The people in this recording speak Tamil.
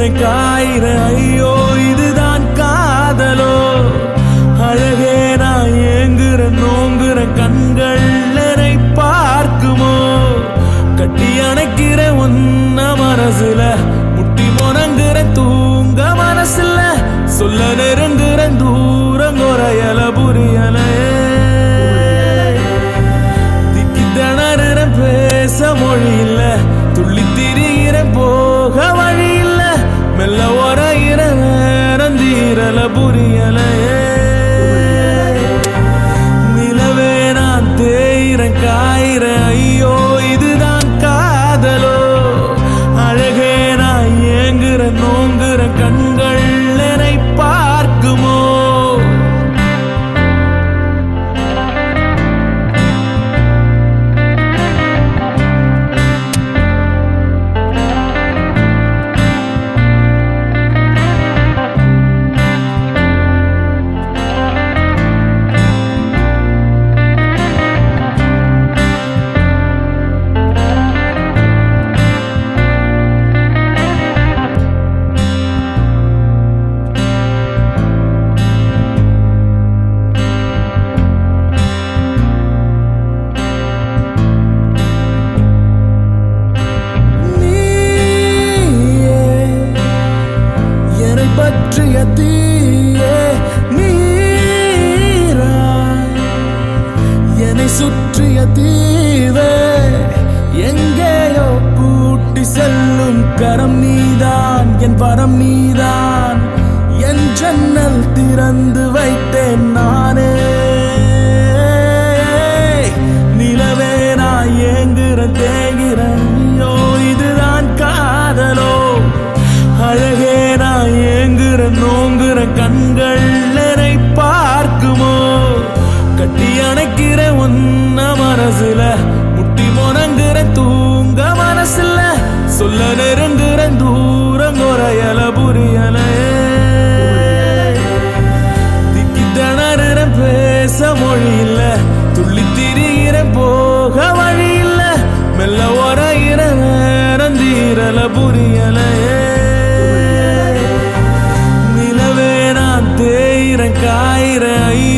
தேயிறேன் காயிறேன் ஐயோ இதுதான் காதலோ அழகே நான் ஏங்குறேன் நோங்குறேன் கண்கள் என்னை பார்க்குமோ கட்டி அணைக்கிற ஒன்ன மனசுல முட்டி முணங்குற தூங்க மனசுல சொல்ல நெருங்குற தூரம் குறையல புரியல திக்கி திணறுற பேச மொழி இல்ல துள்ளி திரிகிற போக வழி இல்ல மெல்ல உரையிற நேரம் தீரல புரியல நிலவே நான் தேயிறேன் காயிறேன் ஐயோ இதுதான் காதலோ அழகே நான் ஏங்குற நோங்குற கண்கள் என்னை பார்க்குமோ நீயே என்னை பற்றிய தீயே நீராய் என்னை சுற்றிய தீவே எங்கேயோ கூட்டி செல்லும் கரம் நீதான் என் வரம் நீதான் என் ஜன்னல் திறந்து வைத்தேன் நானே நிலவே நான் ஏங்குற தேங்குறேன் ஐயோ இதுதான் காதலோ அழகே நான் ஏங்குற நோங்குற கண்கள் என்னை பார்க்குமோ கட்டி அணைக்கிற ஒன்ன மனசுல முட்டி முணங்குற தூங்க மனசுல சொல்ல நெருங்குற தூரம் குறையல புரியல திக்கி திணறுற பேச மொழி இல்ல துள்ளி திரிகிற போக வழி இல்ல மெல்ல உரையிற நேரம் தீரல புரியல நிலவே நான் தேயிறேன் காயிறேன் ஐயோ